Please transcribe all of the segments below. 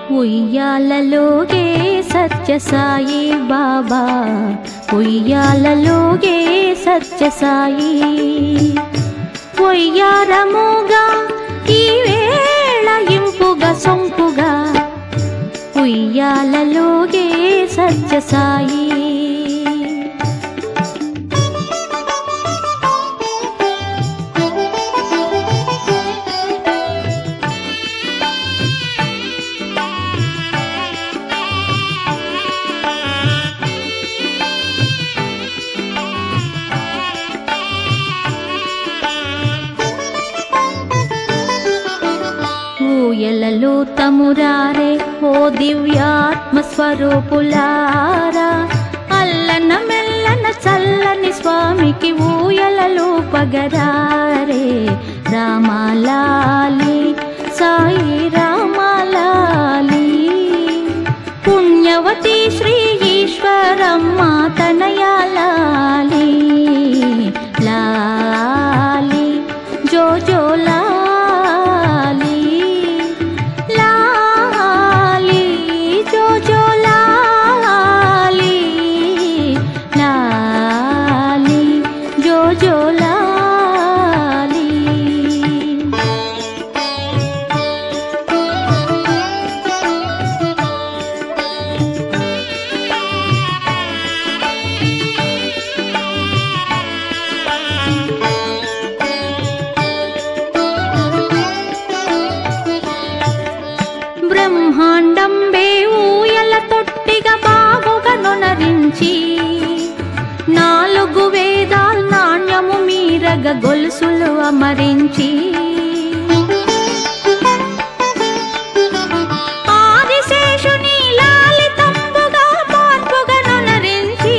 ఉయ్యాలలోగే సత్యసాయి బాబా ఉయ్యాలలోగే సత్యసాయి ఉయ్యారముగా ఈ వేళ ఇంపుగా సొంపుగా ఉయ్యాలలోగే సత్యసాయి ఊయలలో తమురారే ఓ దివ్యాత్మ స్వరూపులారా అల్లన మెల్లన చల్లని స్వామికి ఊయలలో పగరారే రామాలాలి సాయి రామాలాలి పుణ్యవతి శ్రీ ఈశ్వరమ్మ తనయాలాలి లాలి జో జో లాలి లాలి జో జో లాలి లాలి జో జో లాలి బ్రహ్మాండంబే ఊయల తొట్టిగా బాగుగా నొనరించి నాలుగు వేదాల్ నాణ్యము మీరగ గొలుసులు అమరించి ఆదిశేషుని లాలితంబుగా పాన్పుగా నొనరించి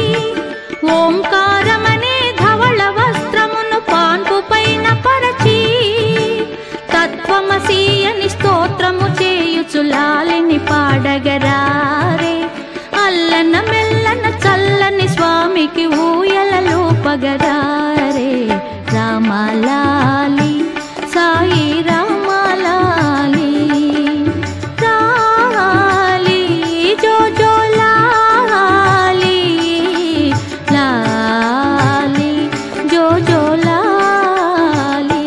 ఓంకారమనే ధవళ వస్త్రమును పాన్పు పైన పరచి తత్వమసి అని స్తోత్రము చేయుచు లాలిని పాడగరారే అల్లన మెల్లన చల్లని స్వామికి ఊయలలో పగరారే రామలాలి సాయి రామలాలి లాలి జో జో లాలి లాలి జో జో లాలి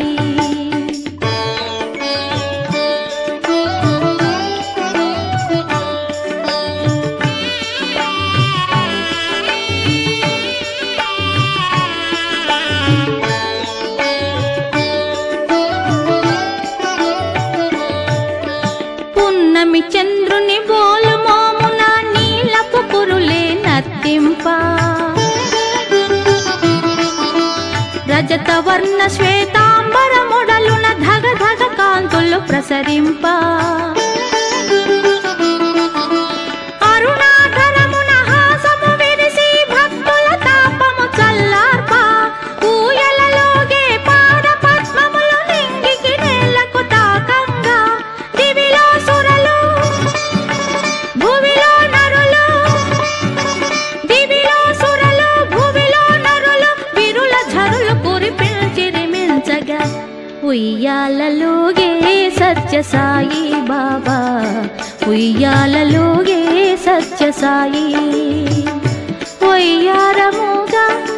పున్నమి చంద్రుని బోలు మోమున నీలపు పురులే నర్తింప రజత వర్ణ శ్వేతాంబర మొడలున ధగ ధగ కాంతులు ప్రసరింప అరుణాధరమున హాసము విరిసి భక్తుల తాపము చల్లార్ప ఊయలలోగే పాద పద్మములు నింగికి నేలకు తాకంగా దివిలో సురలు భువిలో నరులు దివిలో సురలు భువిలో నరులు విరుల ఝరులు కురిపిల్చిరిమించగా ఉయ్యాలలోగే సత్యసాయి బాబా ఉయ్యాలలోగే సత్యసాయి ఒయ్యారముగా